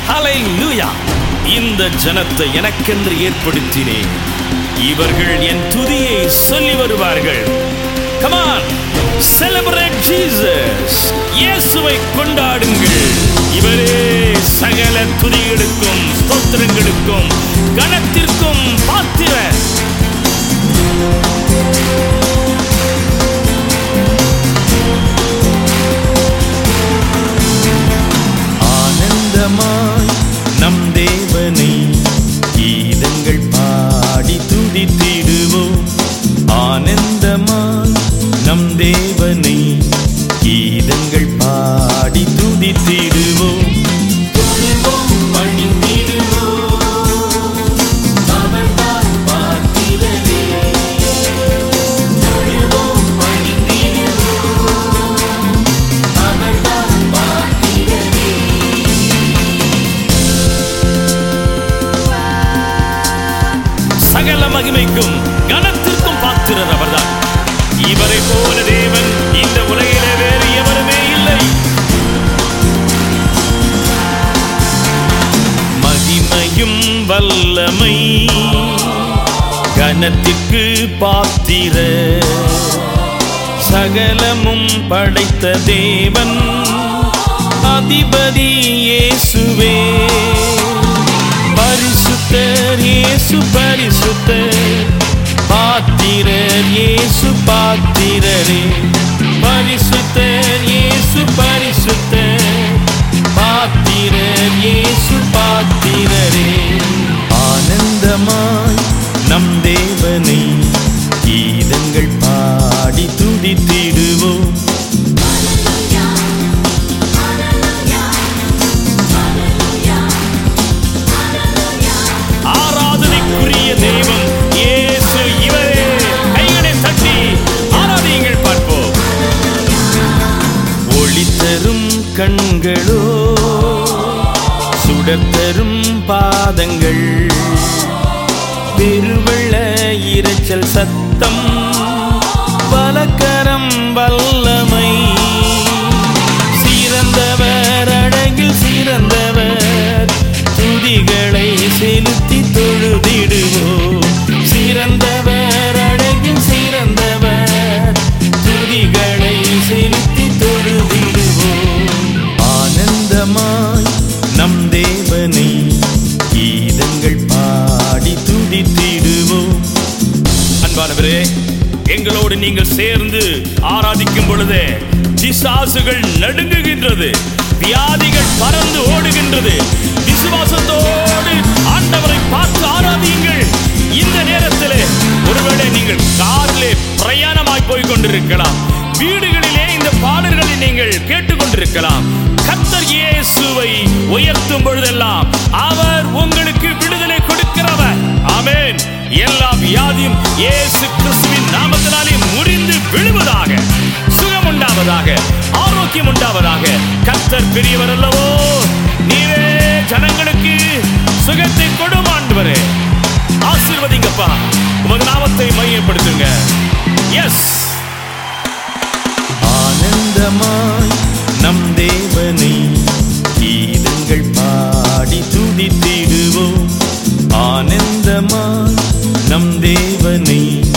ஹalleluya இந்த ஜனத்தை எனக்கென்று ஏற்படுத்தினேன் இவர்கள் என் துதியை சொல்லி வருவார்கள் கமான் செலிப்ரேட் ஜீசஸ் இயேசுவை கொண்டாடுங்கள் இவரே சகல துதிகளுக்கும் ஸ்தோத்திரங்களுக்கும் கணத்திற்கும் பாத்திரர் ஆனந்தமாய் நம் தேவனை கீதங்கள் பாடி துதித்திடுவோம் ஆனந்தமாய் நம் தேவனை கீதங்கள் பாடி துதித்திடுவோம் தொழுவோம், பணிந்திடுவோம். அவர்தான் பார்க்கிறதே. தொழுவோம், பணிந்திடுவோம். அவர்தான் பார்க்கிறதே. சகல மகிமைக்கும் கனத்திற்கும் பாத்திரர் அவர்தான் இவரை போல தேவன் இந்த உலகிலே வேறு எவருமே இல்லை மகிமையும் வல்லமை கனத்திற்கு பாத்திர சகலமும் படைத்த தேவன் அதிபதி இயேசுவே பரிசுத்தர் இயேசு பரிசுத்தர் பாத்திரர் இயேசு பாத்திரரே பரிசுத்தர் இயேசு பரிசுத்தர் பாத்திரர் இயேசு பாத்திரரே ஆனந்தமாய் நம் தேவனை கீதங்கள் பாடி துதித்திடுவோம் ஆராதனைக்குரிய தெய்வம் இயேசு இவரே கைகளை தட்டி ஆராதியுங்கள் பார்ப்போம் ஒளி தரும் கண்களோ சுடத்தரும் பாதங்கள் பெருவெள்ள இரைச்சல் சத்தம் பலக்கரம் வல்லமை சிறந்தவர் அழகில் சிறந்தவர் துதிகளை செலுத்தி தொழுதிடுவோம் சிறந்தவர் அழகில் சிறந்தவர் துதிகளை செலுத்தி தொழுதிடுவோம் ஆனந்தமாய் நம் தேவனை கீதங்கள் பாடி துதித்திடுவோம் அன்பானவரே எங்களோடு நீங்கள் சேர்ந்து ஆராதிக்கும் பொழுது பிசாசுகள் நடுங்குகின்றது வியாதிகள் பறந்து ஓடுகின்றது விசுவாசத்தோடு ஆண்டவரை பார்த்து ஆராதியுங்கள் இந்த நேரத்திலே ஒருவேளை நீங்கள் காரிலே பிரயாணமாய் போய் கொண்டிருக்கலாம் வீடுகளிலே இந்த பாடல்களை நீங்கள் கேட்டுக்கொண்டிருக்கலாம் கர்த்தர் இயேசுவை உயர்த்தும் பொழுதெல்லாம் அவர் உங்களுக்கு விடுதலை கொடுக்கிறவர் ஆமென் எல்லா வியாதியும் இயேசு கிறிஸ்துவின் நாமத்தினாலே முறிந்து விழுவதாக சுகம் உண்டாவதாக ஆரோக்கியம் உண்டாவதாக கர்த்தர் பெரியவர் அல்லவோ நீரே ஜனங்களுக்கு சுகத்தை கொடும் ஆண்டவரே ஆசீர்வதிங்கப்பா உமது நாமத்தை மையப்படுத்துங்க எஸ் ஆனந்தமாய் நம் தேவனை கீதங்கள் பாடி துதித்திடுவோம் ஆனந்தமாய் நம் தேவனை